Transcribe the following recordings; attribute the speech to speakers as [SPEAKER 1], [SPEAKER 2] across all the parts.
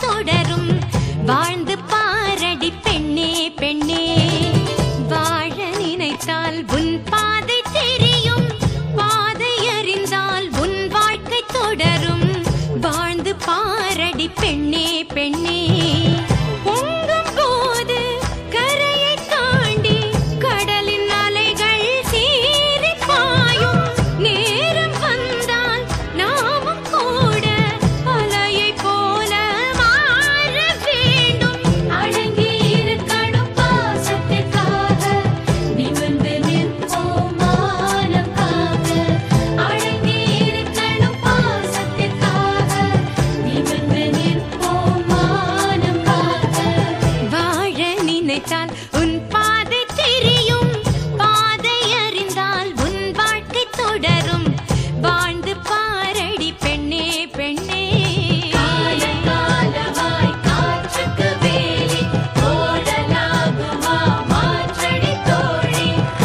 [SPEAKER 1] தொடரும் வாழ்ந்து பாரடி பெண்ணே பெண்ணே வாழ நினைத்தால் உன் பாதை தெரியும் பாதை அறிந்தால் உன் வாழ்க்கை தொடரும் வாழ்ந்து பாரடி பெண்ணே பெண்ணே பொங்கும் போது கரையை தாண்டி கடலின் அலைகள் சீறி பாயும் நேரம் வந்தால் நாமும் கூட அலையை போல மாற வேண்டும் அடங்கி இருக்கணும் பாசத்திற்காக நிமிர்ந்து நிற்போம் மானம் காக்க அடங்கி இருக்கணும் பாசத்திற்காக நிமிர்ந்து நிற்போம் மானம் காக்க வாழ நினைத்தால் உன் பாதை தெரியும் பாதை அறிந்தால் உன் வாழ்க்கை தொடரும் வாழ்ந்து பாரடி பெண்ணே பெண்ணே காலகாலமாய் காற்றுக்கு வேலி ஓடலாகுமா மாற்றடி தோழி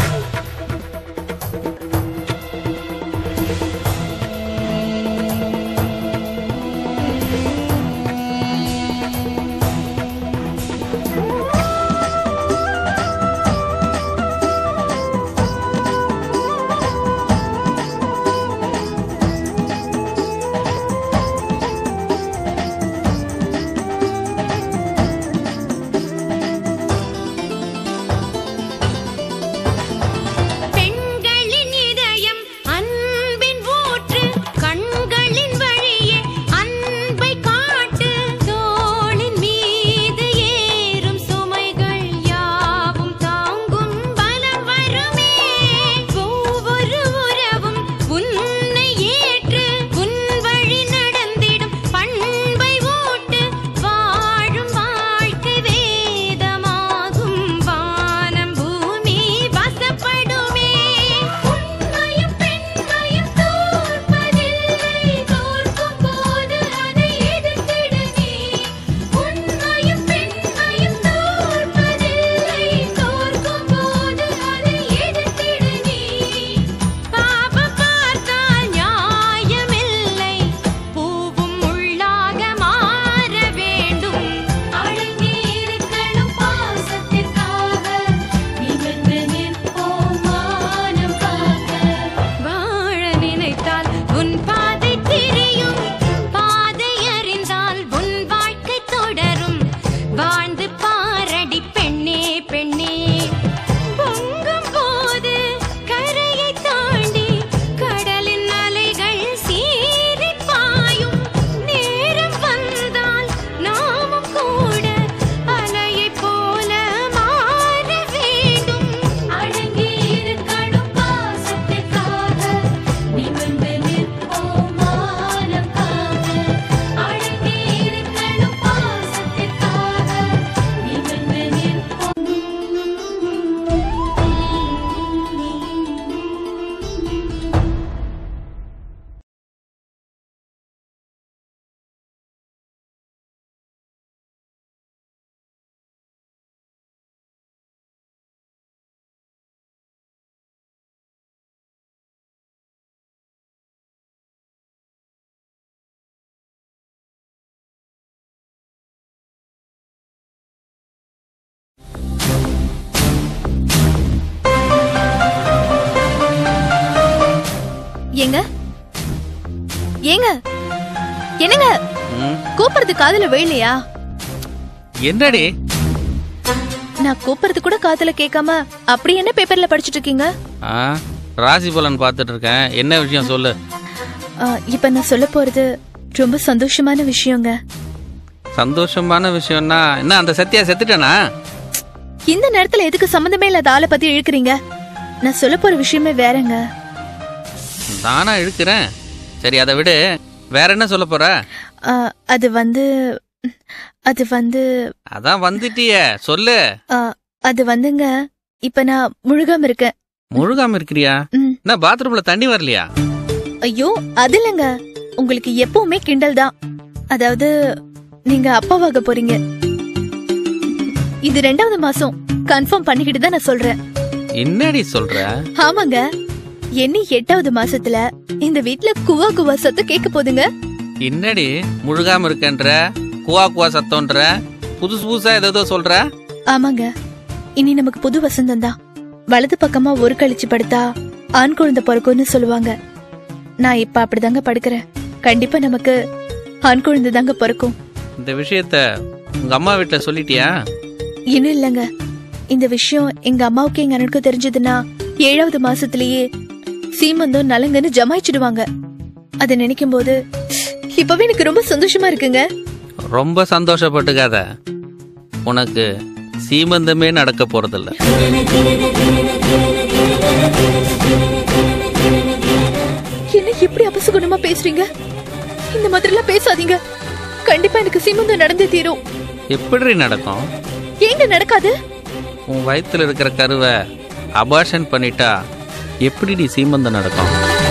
[SPEAKER 1] பெண்களின் இதயம் அன்பின் ஊற்று கண்களின் வழியே அன்பை காட்டு தோளின் மீது ஏறும் சுமைகள் யாவும் தாங்கும் பலம் வருமே ஒவ்வொரு உறவும் உன்னை ஏற்று உன் வழி நடந்திடும் பண்பை ஊட்டு வாழும் வாழ்க்கை வேதமாகும் வானம் பூமி வசப்படுமே உண்மையும் பெண்மையும் தோற்பதில்லை தோற்கும் போது அதை எதிர்த்திட நீ உண்மையும் பெண்மையும் தோற்பதில்லை தோற்கும் போது அதை எதிர்த்திட நீ பாவம் பார்த்தால் நியாயமில்லை பூவும் உள்ளாக மாற வேண்டும் அடங்கி இருக்கணும் பாசத்திற்காக நிமிர்ந்து நிற்போம் மானம் காக்க வாழ நினைத்தால் உன் பாதை தெரியும் பாதை அறிந்தால் உன் வாழ்க்கை தொடரும் வாழ்ந்து பாரடி பெண்ணே பெண்ணே பொங்கும் போது கரையை தாண்டி கடலின் அலைகள் சீறி பாயும் நேரம் வந்தால் நாமும் கூட அலையை போல மாற வேண்டும் அடங்கி இருக்கணும் பாசத்திற்காக நிமிர்ந்து நிற்போம் மானம் காக்க அடங்கி இருக்கணும் பாசத்திற்காக நிமிர்ந்து நிற்போம்
[SPEAKER 2] ஏங்க ஏங்க என்னங்க
[SPEAKER 3] ம்,
[SPEAKER 2] கூப்பிடுறது காதுல விழலையா
[SPEAKER 3] என்னடி
[SPEAKER 2] நான் கூப்பிடுறது கூட காதுல கேட்காம அப்படி என்ன பேப்பர்ல படிச்சிட்டு இருக்கீங்க
[SPEAKER 3] ஆ ராசி பலன் பார்த்துட்டு இருக்கேன் என்ன விஷயம் சொல்லு
[SPEAKER 2] ஆ, இப்ப நான் சொல்ல போறது ரொம்ப சந்தோஷமான விஷயங்க
[SPEAKER 3] சந்தோஷமான விஷயம்னா என்ன அந்த சத்யா செத்துட்டானா
[SPEAKER 2] இந்த நேரத்துல எதுக்கு சம்மந்தமே இல்லாத ஆளை பத்தி இழுக்கிறீங்க நான் சொல்ல போற விஷயமே வேறங்க
[SPEAKER 3] நானா இழுக்கிறேன் சரி அதை விடு வேற என்ன சொல்ல போற
[SPEAKER 2] ஆ, அது வந்து அது வந்து
[SPEAKER 3] அதான் வந்துட்டியே சொல்லு
[SPEAKER 2] ஆ, அது வந்துங்க இப்ப நான் முழுகாம இருக்கேன்
[SPEAKER 3] முழுகாம இருக்கிறியா
[SPEAKER 2] ம்.
[SPEAKER 3] என்ன பாத்ரூம்ல தண்ணி வரலையா
[SPEAKER 2] ஐயோ அது இல்லைங்க உங்களுக்கு எப்பவுமே கிண்டல் தான் அதாவது நீங்க அப்பாவாக போறீங்க இது ரெண்டாவது மாசம் கன்ஃபார்ம் பண்ணிக்கிட்டு தான் நான் சொல்றேன்
[SPEAKER 3] என்னடி சொல்ற
[SPEAKER 2] ஆமாங்க எண்ணி எட்டாவது மாசத்துல இந்த வீட்ல குவா குவா சத்தம் கேட்க போதுங்க
[SPEAKER 3] என்னடி முழுகாம இருக்கன்ற குவா குவா சத்தம்ன்ற புதுசு புதுசா ஏதோ சொல்ற
[SPEAKER 2] ஆமாங்க இனி நமக்கு புது வசந்தம் தான் வலது பக்கமா ஒரு கழிச்சு படுத்தா ஆண் குழந்தை பிறக்கும்னு சொல்லுவாங்க நான் இப்ப அப்படிதாங்க படுக்கிறேன் கண்டிப்பா நமக்கு ஆண் குழந்தை தாங்க பிறக்கும்
[SPEAKER 3] இந்த விஷயத்த உங்க அம்மா வீட்ல சொல்லிட்டியா
[SPEAKER 2] இன்னும் இல்லைங்க இந்த விஷயம் எங்க அம்மாவுக்கு எங்க அண்ணனுக்கும் தெரிஞ்சதுன்னா ஏழாவது மாசத்திலேயே சீமந்தம் நலங்கன்னு ஜமாயிச்சிடுவாங்க அதை நினைக்கும் போது இப்பவே எனக்கு ரொம்ப சந்தோஷமா இருக்குங்க
[SPEAKER 3] ரொம்ப சந்தோஷப்பட்டுக்காத உனக்கு சீமந்தமே நடக்க போறதில்ல
[SPEAKER 2] என்ன இப்படி அபசகுணமா பேசுறீங்க இந்த மாதிரிலாம் பேசாதீங்க கண்டிப்பா எனக்கு சீமந்தம் நடந்தே தீரும்
[SPEAKER 3] எப்படி நடக்கும்
[SPEAKER 2] ஏங்க நடக்காது
[SPEAKER 3] உன் வயித்துல இருக்கிற கருவை அபார்ஷன் பண்ணிட்டா எப்படி நீ சீமந்தம் நடக்கும்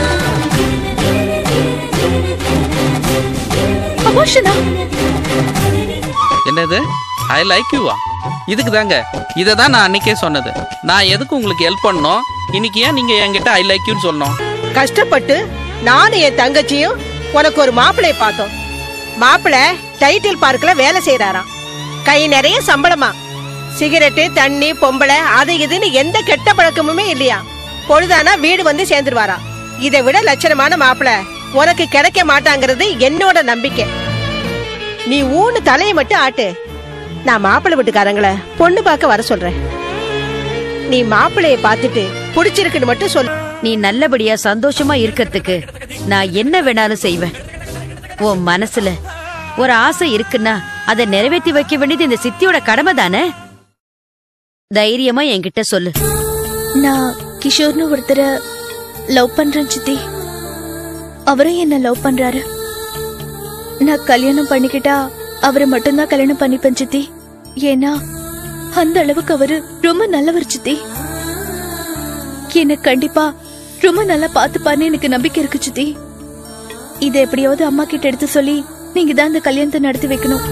[SPEAKER 2] அபார்ஷனா
[SPEAKER 3] என்னது ஐ லைக் யூவா இதுக்கு தாங்க இதை தான் நான் அன்னைக்கே சொன்னது நான் எதுக்கு உங்களுக்கு ஹெல்ப் பண்ணோம் இன்னைக்கு ஏன் நீங்க என்கிட்ட ஐ லைக் யூன்னு சொல்லணும்
[SPEAKER 4] கஷ்டப்பட்டு நானும் என் தங்கச்சியும் உனக்கு ஒரு மாப்பிளைய பார்த்தோம் மாப்பிள்ளை டைட்டில் பார்க்ல வேலை செய்யறாராம் கை நிறைய சம்பளமா சிகரெட்டு தண்ணி பொம்பளை அது இதுன்னு எந்த கெட்ட பழக்கமுமே இல்லையா பொழுதானா வீடு வந்து சேர்ந்துருவாராம் இதை விட லட்சணமான மாப்பிள்ளை உனக்கு கிடைக்க மாட்டாங்கிறது என்னோட நம்பிக்கை நீ ஊன்னு தலையை மட்டும் ஆட்டு நான் மாப்பிள்ளை வீட்டுக்காரங்கள பொண்ணு பார்க்க வர சொல்றேன் நீ மாப்பிள்ளைய பார்த்துட்டு பிடிச்சிருக்குன்னு மட்டும் சொல்லு
[SPEAKER 5] நீ நல்லபடியா சந்தோஷமா இருக்கிறதுக்கு நான் என்ன வேணாலும் செய்வேன் உன் மனசுல ஒரு ஆசை இருக்குன்னா அதை நிறைவேற்றி வைக்க வேண்டியது இந்த சித்தியோட கடமை தானே தைரியமா என்கிட்ட சொல்லு
[SPEAKER 2] நான் கிஷோர்னு ஒருத்தரை லவ் பண்றேன் சித்தி அவரும் என்ன லவ் பண்றாரு நான் கல்யாணம் பண்ணிக்கிட்டா அவரை மட்டும்தான் கல்யாணம் பண்ணிப்பேன் சித்தி ஏன்னா அந்த அளவுக்கு அவரு ரொம்ப நல்லவர் சித்தி என்ன கண்டிப்பா ரொம்ப நல்லா பாத்துப்பாருன்னு எனக்கு நம்பிக்கை இருக்கு சித்தி இதை எப்படியாவது அம்மா கிட்ட எடுத்து சொல்லி நீங்க தான் இந்த கல்யாணத்தை நடத்தி வைக்கணும்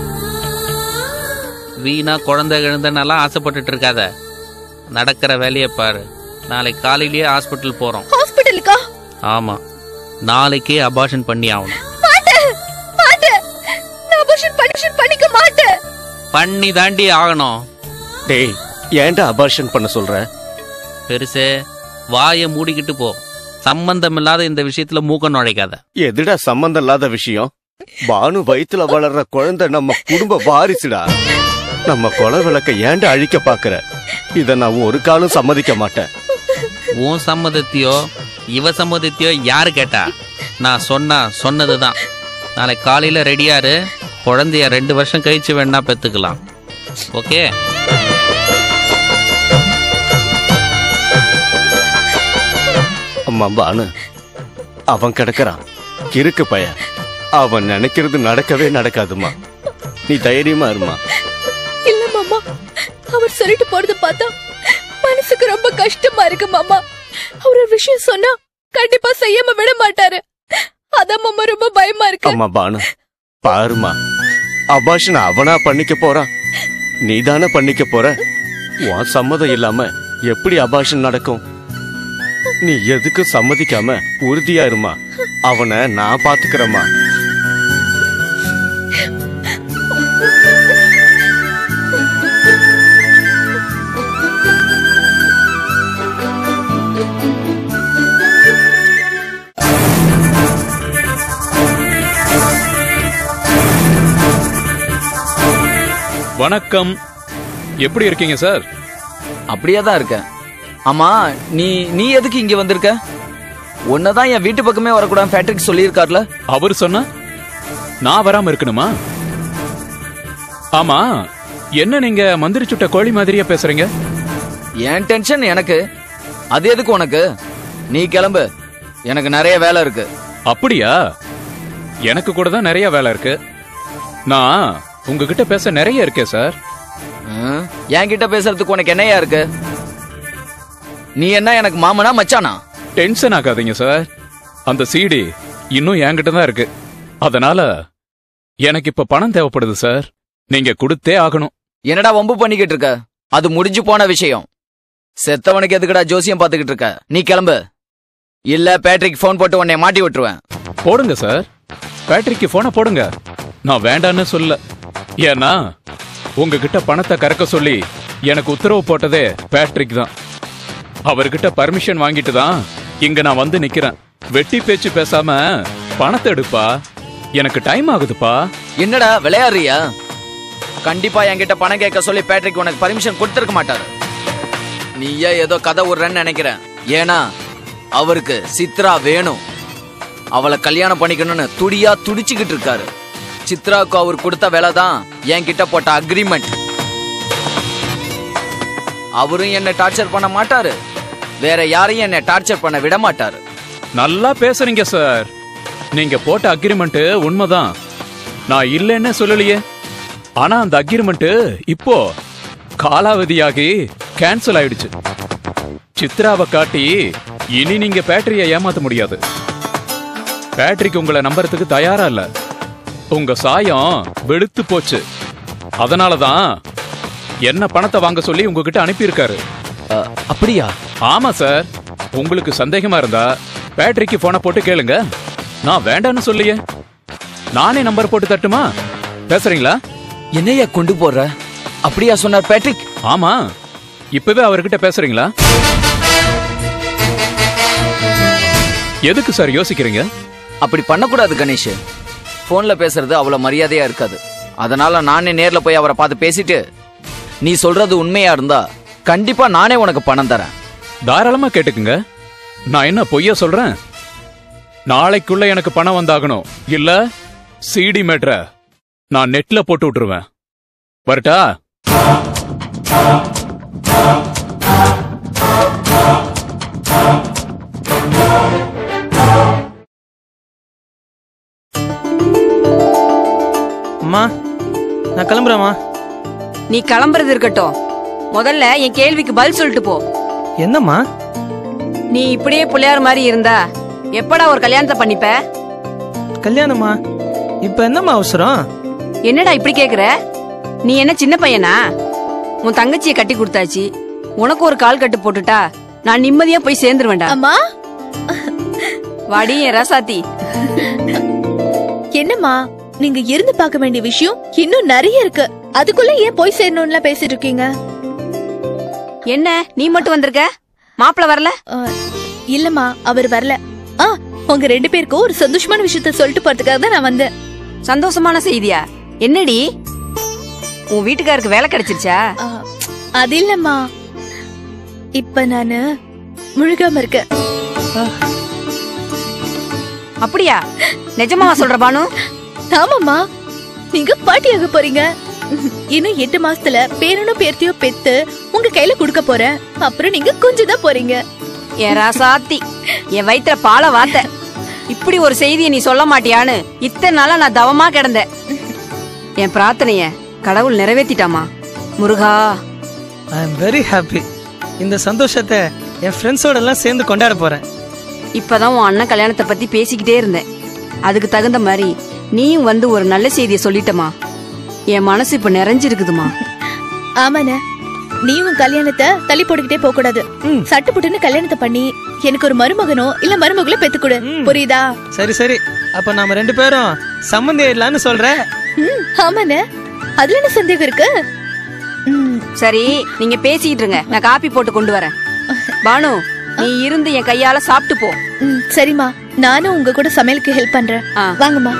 [SPEAKER 3] வீணா குழந்தை கிழந்தனெல்லாம் ஆசைப்பட்டுட்டு இருக்காத நடக்கிற வேலையை பாரு நாளைக்கு காலையிலேயே ஹாஸ்பிட்டல் போறோம்
[SPEAKER 2] ஹாஸ்பிட்டலுக்கா
[SPEAKER 3] ஆமா நாளைக்கே அபார்ஷன் பண்ணி ஆகணும்
[SPEAKER 2] மாட்டேன் மாட்டேன் நான் abortion பண்ணி- பண்ணிக்க மாட்டேன்
[SPEAKER 3] பண்ணி தாண்டி ஆகணும்
[SPEAKER 6] டேய் ஏன்டா அபார்ஷன் பண்ண சொல்ற
[SPEAKER 3] பெருசே வாயை மூடிக்கிட்டு போ சம்பந்தம் இல்லாத இந்த விஷயத்துல மூக்க நுழைக்காத
[SPEAKER 6] எதுடா சம்பந்தம் இல்லாத விஷயம் பானு வயித்துல வளர்ற குழந்தை நம்ம குடும்ப வாரிசுடா நம்ம கொலை விளக்க ஏன்டா அழிக்க பாக்குற இத நான் ஒரு காலம் சம்மதிக்க மாட்டேன்
[SPEAKER 3] உன் சம்மதத்தையோ இவ சம்மதத்தையோ யாரு கேட்டா நான் சொன்னா சொன்னதுதான் நாளைக்கு காலையில ரெடியாரு குழந்தைய ரெண்டு வருஷம் கழிச்சு வேணா பெத்துக்கலாம் ஓகே
[SPEAKER 6] அம்மா பானு அவன் கிடக்குறான் கிறுக்கு பையன் அவன் நினைக்கிறது நடக்கவே நடக்காதுமா நீ தைரியமா இருமா
[SPEAKER 2] இல்ல மாமா அவர் சொல்லிட்டு போறத பார்த்தா மனசுக்கு ரொம்ப கஷ்டமா இருக்கு மாமா அவர் ஒரு விஷயம் சொன்னா கண்டிப்பா செய்யாம விட மாட்டாரு அதான் மாமா ரொம்ப பயமா இருக்கு
[SPEAKER 6] அம்மா பானு பாருமா அபாஷன் அவனா பண்ணிக்க போறான் நீதானே பண்ணிக்க போற உன் சம்மதம் இல்லாம எப்படி அபாஷன் நடக்கும் நீ எதுக்கும் சம்மதிக்காம உறுதியா இருமா அவனை நான் பாத்துக்கிறேம்மா
[SPEAKER 7] வணக்கம் எப்படி இருக்கீங்க சார்
[SPEAKER 8] அப்படியே தான் இருக்கேன் ஆமா நீ நீ எதுக்கு இங்க வந்திருக்க உன்னதான் என் வீட்டு பக்கமே வரக்கூடாது பேட்ரிக் சொல்லியிருக்கார்ல
[SPEAKER 7] அவர் சொன்னா நான் வராம இருக்கணுமா ஆமா என்ன நீங்க மந்திரி சுட்ட கோழி மாதிரியா பேசுறீங்க
[SPEAKER 8] என் டென்ஷன் எனக்கு அது எதுக்கு உனக்கு நீ கிளம்பு எனக்கு நிறைய வேலை இருக்கு
[SPEAKER 7] அப்படியா எனக்கு கூட தான் நிறைய வேலை இருக்கு நான் உங்ககிட்ட பேச நிறைய இருக்கே சார்
[SPEAKER 8] ம், என்கிட்ட பேசுறதுக்கு உனக்கு என்னையா இருக்கு நீ என்ன எனக்கு மாமனா மச்சானா
[SPEAKER 7] டென்ஷன் ஆகாதீங்க சார் அந்த சிடி இன்னும் என்கிட்ட தான் இருக்கு அதனால எனக்கு இப்ப பணம் தேவைப்படுது சார் நீங்க கொடுத்தே ஆகணும்
[SPEAKER 8] என்னடா வம்பு பண்ணிக்கிட்டு இருக்க அது முடிஞ்சு போன விஷயம் செத்தவனுக்கு எதுக்குடா ஜோசியம் பாத்துக்கிட்டு இருக்க நீ கிளம்பு இல்ல பேட்ரிக் ஃபோன் போட்டு உன்னை மாட்டி விட்டுருவேன்
[SPEAKER 7] போடுங்க சார் பேட்டரிக்கு போனை போடுங்க நான் வேண்டான்னு சொல்ல ஏன்னா உங்ககிட்ட பணத்தை கறக்க சொல்லி எனக்கு உத்தரவு போட்டதே பேட்ரிக் தான் அவர்கிட்ட பர்மிஷன் வாங்கிட்டு தான் இங்க நான் வந்து நிக்கிறேன் வெட்டி பேச்சு பேசாம பணத்தை எடுப்பா எனக்கு டைம் ஆகுதுப்பா
[SPEAKER 8] என்னடா விளையாடுறியா கண்டிப்பா என்கிட்ட பணம் கேட்க சொல்லி பேட்ரிக் உனக்கு பர்மிஷன் கொடுத்திருக்க மாட்டாரு நீயே ஏதோ கதை விடுறேன்னு நினைக்கிறேன் ஏன்னா அவருக்கு சித்ரா வேணும் அவளை கல்யாணம் பண்ணிக்கணும்னு துடியா துடிச்சுக்கிட்டு இருக்காரு சித்ராவுக்கு அவர் கொடுத்த வேலை தான் என்கிட்ட போட்ட அக்ரிமெண்ட் அவரும் என்ன டார்ச்சர் பண்ண மாட்டாரு வேற யாரையும் என்ன டார்ச்சர் பண்ண விட மாட்டாரு
[SPEAKER 7] நல்லா பேசுறீங்க சார் நீங்க போட்ட அக்ரிமெண்ட் உண்மைதான் நான் இல்லைன்னு சொல்லலையே ஆனா அந்த அக்ரிமெண்ட் இப்போ காலாவதியாகி கேன்சல் ஆயிடுச்சு சித்ராவை காட்டி இனி நீங்க பேட்டரியை ஏமாத்த முடியாது பேட்டரிக்கு உங்களை நம்புறதுக்கு தயாரா இல்ல உங்க சாயம் வெளுத்து போச்சு அதனாலதான் என்ன பணத்தை வாங்க சொல்லி உங்ககிட்ட அனுப்பியிருக்காரு
[SPEAKER 8] அ, அப்படியா
[SPEAKER 7] ஆமா சார் உங்களுக்கு சந்தேகமா இருந்தா பேட்டரிக்கு போனை போட்டு கேளுங்க நான் வேண்டான்னு சொல்லியே நானே நம்பர் போட்டு தட்டுமா பேசுறீங்களா
[SPEAKER 8] என்னையா கொண்டு போடுற அப்படியா சொன்னார் பேட்ரிக்
[SPEAKER 7] ஆமா இப்பவே அவர்கிட்ட பேசுறீங்களா எதுக்கு சார் யோசிக்கிறீங்க
[SPEAKER 8] அப்படி பண்ணக்கூடாது கணேஷ் போன்ல பேசுறது அவ்வளவு மரியாதையா இருக்காது அதனால நானே நேர்ல போய் அவரை பார்த்து பேசிட்டு நீ சொல்றது உண்மையா இருந்தா கண்டிப்பா நானே உனக்கு பணம் தரேன்
[SPEAKER 7] தாராளமா கேட்டுக்குங்க நான் என்ன பொய்யா சொல்றேன் நாளைக்குள்ள எனக்கு பணம் வந்தாகணும் இல்ல சிடி மேட்ர நான் நெட்ல போட்டு விட்டுருவேன் வரட்டா
[SPEAKER 9] அம்மா நான் கிளம்புறேம்மா
[SPEAKER 10] நீ கிளம்புறது இருக்கட்டும் முதல்ல என் கேள்விக்கு பதில் சொல்லிட்டு போ
[SPEAKER 9] என்னம்மா
[SPEAKER 10] நீ இப்படியே பிள்ளையார் மாதிரி இருந்தா எப்படா ஒரு கல்யாணத்தை பண்ணிப்ப
[SPEAKER 9] கல்யாணமா இப்ப என்னம்மா அவசரம்
[SPEAKER 10] என்னடா இப்படி கேக்குற நீ என்ன சின்ன பையனா உன் தங்கச்சியை கட்டி கொடுத்தாச்சு உனக்கு ஒரு கால் கட்டு போட்டுட்டா நான் நிம்மதியா போய் சேர்ந்துருவேன்டா
[SPEAKER 2] அம்மா
[SPEAKER 10] வாடி என் ரசாத்தி
[SPEAKER 2] என்னம்மா நீங்க இருந்து பார்க்க வேண்டிய விஷயம் இன்னும் நிறைய இருக்கு அதுக்குள்ள ஏன் போய் சேரணும்ல பேசிட்டு இருக்கீங்க
[SPEAKER 10] என்ன நீ மட்டும் வந்திருக்க மாப்பிள வரல
[SPEAKER 2] ஆ, இல்லம்மா அவர் வரல ஆ உங்க ரெண்டு பேருக்கும் ஒரு சந்தோஷமான விஷயத்த சொல்லிட்டு போறதுக்காக தான் நான் வந்தேன்
[SPEAKER 10] சந்தோஷமான செய்தியா என்னடி உன் வீட்டுக்காருக்கு வேலை கிடைச்சிருச்சா
[SPEAKER 2] ஆ, அது இல்லம்மா இப்ப நானு முழுகாம இருக்கேன்
[SPEAKER 10] அப்படியா நிஜமாவா சொல்ற பானு
[SPEAKER 2] ஆமாம்மா நீங்க பாட்டியாக போறீங்க இன்னும் எட்டு மாசத்துல பேரனும் பேர்த்தியோ பெத்து உங்க கையில கொடுக்க போறேன் அப்புறம் நீங்க கொஞ்சம் தான் போறீங்க
[SPEAKER 10] என் ராசாத்தி என் வயித்துல பால வாத்த இப்படி ஒரு செய்தியை நீ சொல்ல மாட்டியான்னு இத்தனை நாளா நான் தவமா கிடந்தேன் என் பிரார்த்தனைய கடவுள் நிறைவேத்திட்டாமா Muruga
[SPEAKER 9] I am very happy இந்த சந்தோஷத்தை என் ஃப்ரெண்ட்ஸோட எல்லாம் சேர்ந்து கொண்டாட போறேன்
[SPEAKER 10] இப்பதான் உன் அண்ணன் கல்யாணத்தை பத்தி பேசிக்கிட்டே இருந்தேன் அதுக்கு தகுந்த மாதிரி நீயும் வந்து ஒரு நல்ல செய்தியை சொல்லிட்டமா என் மனசு இப்ப நிறைஞ்சிருக்குதுமா
[SPEAKER 2] ஆமாண்ணே நீ உன் கல்யாணத்தை தள்ளி போட்டுக்கிட்டே போக கூடாது
[SPEAKER 9] ம்.
[SPEAKER 2] சட்டு புட்டுன்னு கல்யாணத்தை பண்ணி எனக்கு ஒரு மருமகனோ இல்ல மருமகளோ பெத்துக்கொடு
[SPEAKER 9] ம்.
[SPEAKER 2] புரியுதா
[SPEAKER 9] சரி சரி அப்ப நாம ரெண்டு பேரும் சம்மந்தி ஆயிடலான்னு சொல்ற
[SPEAKER 2] ம், ஆமாண்ணே அதுல என்ன சந்தேகம் இருக்கு ம்,
[SPEAKER 10] சரி நீங்க பேசிக்கிட்டு இருங்க நான் காப்பி போட்டு கொண்டு வரேன் பானு நீ இருந்து என் கையால சாப்பிட்டு போ
[SPEAKER 2] ம், சரிம்மா நானும் உங்க கூட சமையலுக்கு ஹெல்ப் பண்றேன்
[SPEAKER 10] ஆ.
[SPEAKER 2] வாங்கம்மா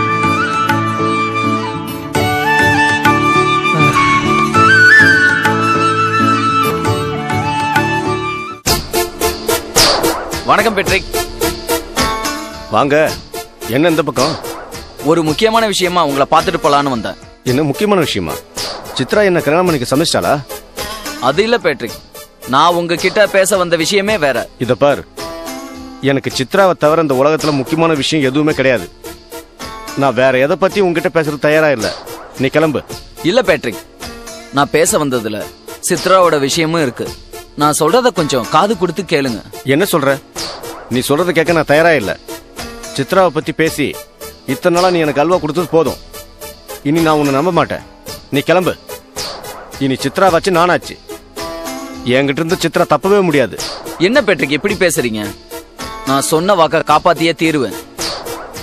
[SPEAKER 8] வணக்கம் பெட்ரிக்
[SPEAKER 6] வாங்க என்ன இந்த பக்கம்
[SPEAKER 8] ஒரு முக்கியமான விஷயமா உங்களை பார்த்துட்டு போலான்னு வந்தேன்
[SPEAKER 6] என்ன முக்கியமான விஷயமா சித்ரா என்ன கல்யாணம் பண்ணிக்க சமைச்சிட்டாளா
[SPEAKER 8] அது இல்ல பேட்ரிக் நான் உங்ககிட்ட பேச வந்த விஷயமே வேற
[SPEAKER 6] இத பார் எனக்கு சித்ராவை தவிர இந்த உலகத்துல முக்கியமான விஷயம் எதுவுமே கிடையாது நான் வேற எதை பத்தி உங்ககிட்ட பேசுறது தயாரா இல்ல நீ கிளம்பு
[SPEAKER 8] இல்ல பேட்ரிக் நான் பேச வந்ததுல சித்ராவோட விஷயமும் இருக்கு நான் சொல்றத கொஞ்சம் காது கொடுத்து கேளுங்க
[SPEAKER 6] என்ன சொல்ற நீ சொல்றத கேட்க நான் தயாரா இல்ல சித்ராவை பத்தி பேசி இத்தனை நாளா நீ எனக்கு அல்வா கொடுத்தது போதும் இனி நான் உன்னை நம்ப மாட்டேன் நீ கிளம்பு இனி சித்ரா வச்சு நானாச்சு என்கிட்ட இருந்து சித்ரா தப்பவே முடியாது
[SPEAKER 8] என்ன பேட்ரிக் எப்படி பேசுறீங்க நான் சொன்ன வாக்க காப்பாத்தியே தீருவேன்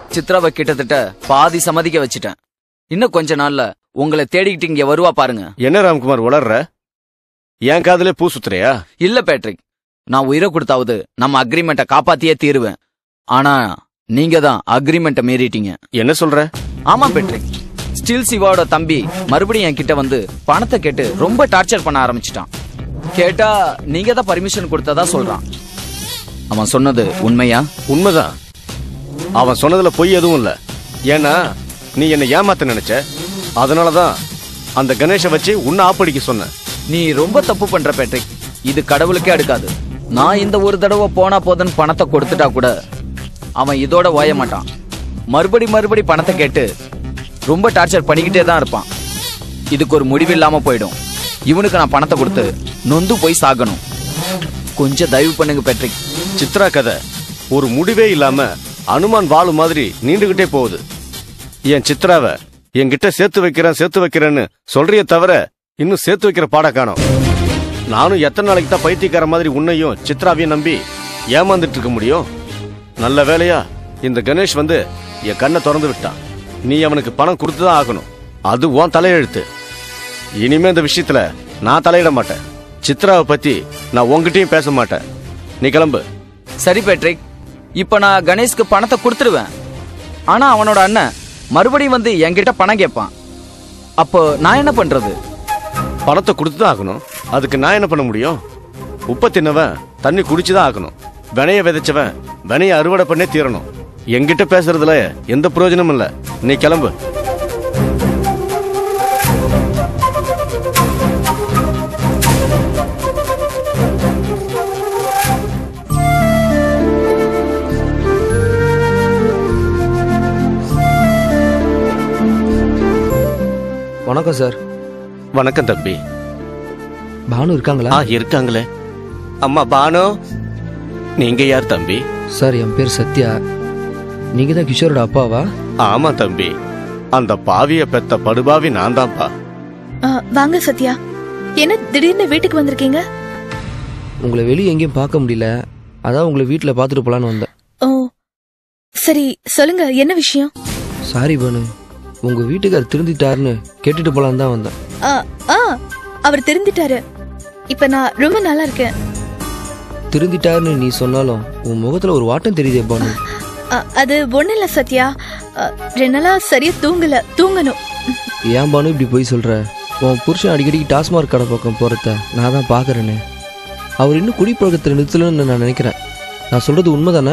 [SPEAKER 8] சித்ராவை கிட்டத்தட்ட பாதி சம்மதிக்க வச்சுட்டேன் இன்னும் கொஞ்ச நாள்ல உங்களை தேடிக்கிட்டு இங்க வருவா பாருங்க
[SPEAKER 6] என்ன ராம்குமார் உளர்ற என் காதுல பூ சுத்துறியா
[SPEAKER 8] இல்ல பேட்ரிக் நான் உயிரை கொடுத்தாவது நம்ம அக்ரிமெண்ட்டை காப்பாத்தியே தீருவேன் ஆனா நீங்க தான் அக்ரிமெண்ட்டை மீறிட்டீங்க
[SPEAKER 6] என்ன சொல்ற
[SPEAKER 8] ஆமா பேட்ரிக் ஸ்டில் சிவாவோட தம்பி மறுபடியும் என் கிட்ட வந்து பணத்தை கேட்டு ரொம்ப டார்ச்சர் பண்ண ஆரம்பிச்சிட்டான் கேட்டா நீங்க தான் பர்மிஷன் கொடுத்ததா சொல்றான் அவன் சொன்னது உண்மையா
[SPEAKER 6] உண்மைதான் அவன் சொன்னதுல பொய் எதுவும் இல்ல ஏன்னா நீ என்னை ஏமாத்த நினைச்ச அதனாலதான் அந்த கணேஷை வச்சு உன்னை ஆப்படிக்க சொன்னேன்
[SPEAKER 8] நீ ரொம்ப தப்பு பண்ற பேட்ரிக் இது கடவுளுக்கே அடுக்காது நான் இந்த ஒரு தடவை போனா போதுன்னு பணத்தை கொடுத்துட்டா கூட அவன் இதோட ஓய மாட்டான் மறுபடி மறுபடி பணத்தை கேட்டு ரொம்ப டார்ச்சர் பண்ணிக்கிட்டே தான் இருப்பான் இதுக்கு ஒரு முடிவு இல்லாம போயிடும் இவனுக்கு நான் பணத்தை கொடுத்து நொந்து போய் சாகணும் கொஞ்சம் தயவு பண்ணுங்க பேட்ரிக்
[SPEAKER 6] சித்ரா கதை ஒரு முடிவே இல்லாம அனுமான் வாழு மாதிரி நீண்டுகிட்டே போகுது என் சித்ராவை என்கிட்ட சேர்த்து வைக்கிறேன் சேர்த்து வைக்கிறேன்னு சொல்றியே தவிர இன்னும் சேர்த்து வைக்கிற பாட காணோம் நானும் எத்தனை நாளைக்கு தான் பைத்தியக்கார மாதிரி உன்னையும் சித்ராவையும் நம்பி ஏமாந்துட்டு இருக்க முடியும் நல்ல வேலையா இந்த கணேஷ் வந்து என் கண்ணை திறந்து விட்டான் நீ அவனுக்கு பணம் கொடுத்துதான் ஆகணும் அது உன் தலையெழுத்து இனிமே இந்த விஷயத்துல நான் தலையிட மாட்டேன் சித்ராவை பத்தி நான் உன்கிட்டயும் பேச மாட்டேன் நீ கிளம்பு
[SPEAKER 8] சரி பேட்ரிக் இப்ப நான் கணேஷ்க்கு பணத்தை கொடுத்துருவேன் ஆனா அவனோட அண்ணன் மறுபடியும் வந்து என்கிட்ட பணம் கேட்பான் அப்போ நான் என்ன பண்றது
[SPEAKER 6] பணத்தை கொடுத்துதான் ஆகணும் அதுக்கு நான் என்ன பண்ண முடியும் உப்பை தின்னவன் தண்ணி குடிச்சுதான் ஆகணும் வினைய விதைச்சவன் வினைய அறுவடை பண்ணே தீரணும் என்கிட்ட பேசுறதுல எந்த பிரயோஜனமும் இல்ல நீ கிளம்பு
[SPEAKER 11] வணக்கம் சார்
[SPEAKER 6] வணக்கம் தம்பி
[SPEAKER 11] பானு இருக்காங்களா
[SPEAKER 6] ஆ இருக்காங்களே அம்மா பானு நீங்க யார் தம்பி
[SPEAKER 11] சார் என் பேர் சத்யா நீங்க தான் கிஷோரோட அப்பாவா
[SPEAKER 6] ஆமா தம்பி அந்த பாவிய பெத்த படுபாவி நான் தான்ப்பா
[SPEAKER 2] ஆ, வாங்க சத்யா என்ன திடீர்னு வீட்டுக்கு வந்திருக்கீங்க
[SPEAKER 11] உங்களை வெளியே எங்கேயும் பார்க்க முடியல அதான் உங்களை வீட்டில் பார்த்துட்டு போலான்னு வந்தேன்
[SPEAKER 2] ஓ சரி சொல்லுங்க என்ன விஷயம்
[SPEAKER 11] சாரி பானு உங்க வீட்டுக்கார் திருந்திட்டாருன்னு கேட்டுட்டு போலான்னு தான் வந்தேன்
[SPEAKER 2] ஆ, ஆ அவர் திருந்திட்டாரு இப்ப நான் ரொம்ப நல்லா இருக்கேன்
[SPEAKER 11] திருந்திட்டாருன்னு நீ சொன்னாலும் உன் முகத்துல ஒரு வாட்டம் தெரியுதே பானு
[SPEAKER 2] ஆ, அது ஒண்ணு இல்ல சத்யா ஆ, ரெண்டு நாளா சரியா தூங்கல தூங்கணும்
[SPEAKER 11] ஏன் பானு இப்படி போய் சொல்ற உன் புருஷன் அடிக்கடிக்கு டாஸ்மார்க் கடை பக்கம் போறத நான் தான் பாக்குறேனே அவர் இன்னும் குடிப்பழக்கத்தில் நிறுத்தலன்னு நான் நினைக்கிறேன் நான் சொல்றது உண்மைதானே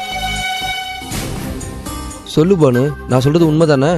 [SPEAKER 11] சொல்லு பானு நான் சொல்றது உண்மைதானே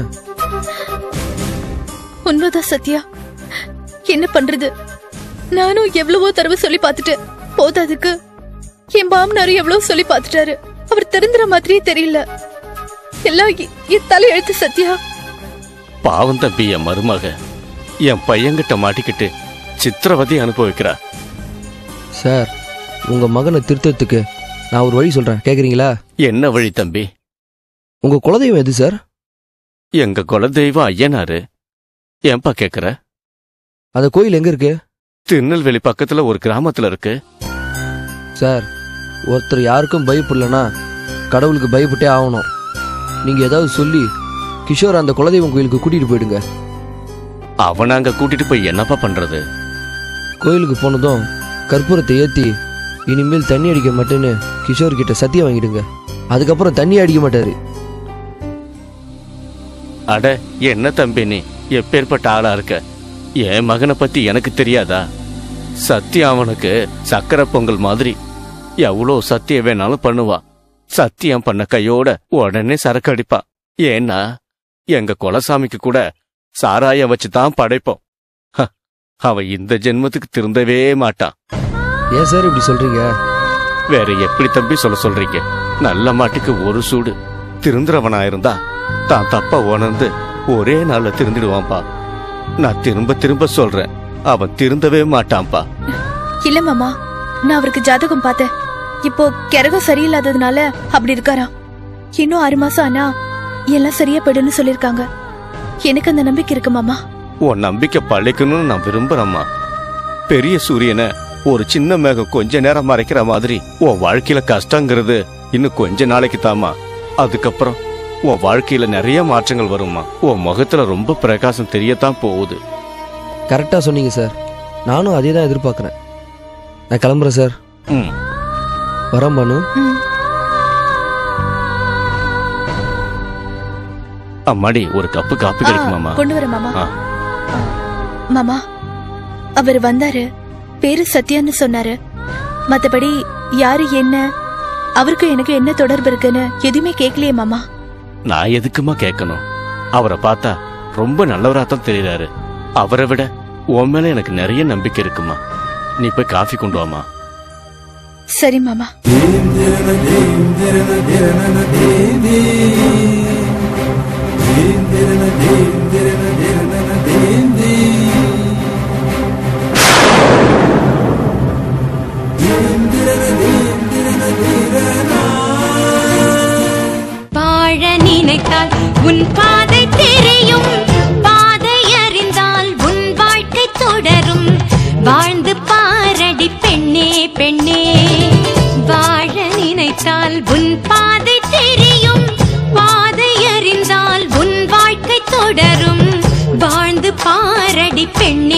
[SPEAKER 2] உண்மைதான் சத்யா என்ன பண்றது நானும் எவ்வளவோ தடவை சொல்லி பார்த்துட்டேன் போதாதுக்கு என் மாமனாரும் எவ்வளவு சொல்லி பார்த்துட்டாரு அவர் திருந்துற மாதிரியே தெரியல எல்லாம் எ- என் தலையெழுத்து சத்யா
[SPEAKER 6] பாவம் தம்பி என் மருமக என் பையன்கிட்ட மாட்டிக்கிட்டு சித்திரவதை அனுபவிக்கிறா
[SPEAKER 11] சார் உங்க மகனை திருத்தத்துக்கு நான் ஒரு வழி சொல்றேன் கேக்குறீங்களா
[SPEAKER 6] என்ன வழி தம்பி
[SPEAKER 11] உங்க குலதெய்வம் எது சார்
[SPEAKER 6] எங்க குலதெய்வம் ஐயனாரு ஏன்பா கேக்குற
[SPEAKER 11] அந்த கோயில் எங்க இருக்கு
[SPEAKER 6] திருநெல்வேலி பக்கத்துல ஒரு கிராமத்துல இருக்கு
[SPEAKER 11] சார் ஒருத்தர் யாருக்கும் பயப்படலனா கடவுளுக்கு பயப்பட்டே ஆகணும் நீங்க ஏதாவது சொல்லி கிஷோர் அந்த குலதெய்வம் கோயிலுக்கு கூட்டிட்டு போயிடுங்க
[SPEAKER 6] அவனை அங்க கூட்டிட்டு போய் என்னப்பா பண்றது
[SPEAKER 11] கோயிலுக்கு போனதும் கற்பூரத்தை ஏத்தி இனிமேல் தண்ணி அடிக்க மாட்டேன்னு கிஷோர் கிட்ட சத்தியம் வாங்கிடுங்க அதுக்கப்புறம் தண்ணி அடிக்க மாட்டாரு
[SPEAKER 6] அட என்ன தம்பி நீ எப்பேற்பட்ட ஆளா இருக்க என் மகனை பத்தி எனக்கு தெரியாதா சத்தியம் அவனுக்கு சக்கரை பொங்கல் மாதிரி எவ்வளோ சத்தியம் வேணாலும் பண்ணுவா சத்தியம் பண்ண கையோட உடனே சரக்கு அடிப்பா ஏன்னா எங்க குலசாமிக்கு கூட சாராய வச்சு தான் படைப்போம் ஹ, அவன் இந்த ஜென்மத்துக்கு திருந்தவே மாட்டான்
[SPEAKER 11] ஏன் சார் இப்படி சொல்றீங்க
[SPEAKER 6] வேற எப்படி தம்பி சொல்ல சொல்றீங்க நல்ல மாட்டுக்கு ஒரு சூடு திருந்துறவனா இருந்தா தான் தப்ப உணர்ந்து ஒரே நாள்ல திருந்திடுவான்பா நான் திரும்ப திரும்ப சொல்றேன் அவன் திருந்தவே மாட்டான்பா
[SPEAKER 2] இல்ல மாமா நான் அவருக்கு ஜாதகம் பார்த்தேன் இப்போ கிரகம் சரியில்லாததுனால அப்படி இருக்காராம் இன்னும் ஆறு மாசம் ஆனா எல்லாம் சரியா போயிடும்னு சொல்லிருக்காங்க எனக்கு அந்த நம்பிக்கை இருக்கு மாமா
[SPEAKER 6] உன் நம்பிக்கை பழிக்கணும்னு நான் விரும்புறேம்மா பெரிய சூரியனை ஒரு சின்ன மேகம் கொஞ்ச நேரம் மறைக்கிற மாதிரி உன் வாழ்க்கையில கஷ்டங்கிறது இன்னும் கொஞ்ச நாளைக்கு தாமா அதுக்கப்புறம் உன் வாழ்க்கையில நிறைய மாற்றங்கள் வரும்மா உன் முகத்துல ரொம்ப பிரகாசம் தெரியத்தான் போகுது
[SPEAKER 11] கரெக்டாக சொன்னீங்க சார் நானும் அதே தான் எதிர்பார்க்குறேன் நான் கிளம்புறேன் சார்
[SPEAKER 6] ம்
[SPEAKER 11] வரேன் பானு
[SPEAKER 6] அம்மாடி ஒரு கப்பு காப்பி கிடைக்குமாமா
[SPEAKER 2] ஆ, கொண்டு வரேன் மாமா
[SPEAKER 6] ஆ.
[SPEAKER 2] மாமா அவர் வந்தாரு பேரு சத்யான்னு சொன்னாரு மத்தபடி யாரு என்ன அவருக்கு எனக்கு என்ன தொடர்பு இருக்குன்னு எதுவுமே கேட்கலையே மாமா
[SPEAKER 6] நான் எதுக்குமா கேட்கணும் அவரை பார்த்தா ரொம்ப நல்லவரா தான் தெரியுறாரு அவரை விட உன் மேல எனக்கு நிறைய நம்பிக்கை இருக்குமா நீ போய் காஃபி கொண்டு வாமா
[SPEAKER 2] சரி மாமா
[SPEAKER 1] வாழ நினைத்தால் உன் பாதை தெரியும் பாதை அறிந்தால் உன் வாழ்க்கை தொடரும் வாழ்ந்து பாரடி பெண்ணே பெண்ணே வாழ நினைத்தால் உன் பாதை தெரியும் பாதை அறிந்தால் உன் வாழ்க்கை தொடரும் வாழ்ந்து பாரடி பெண்ணே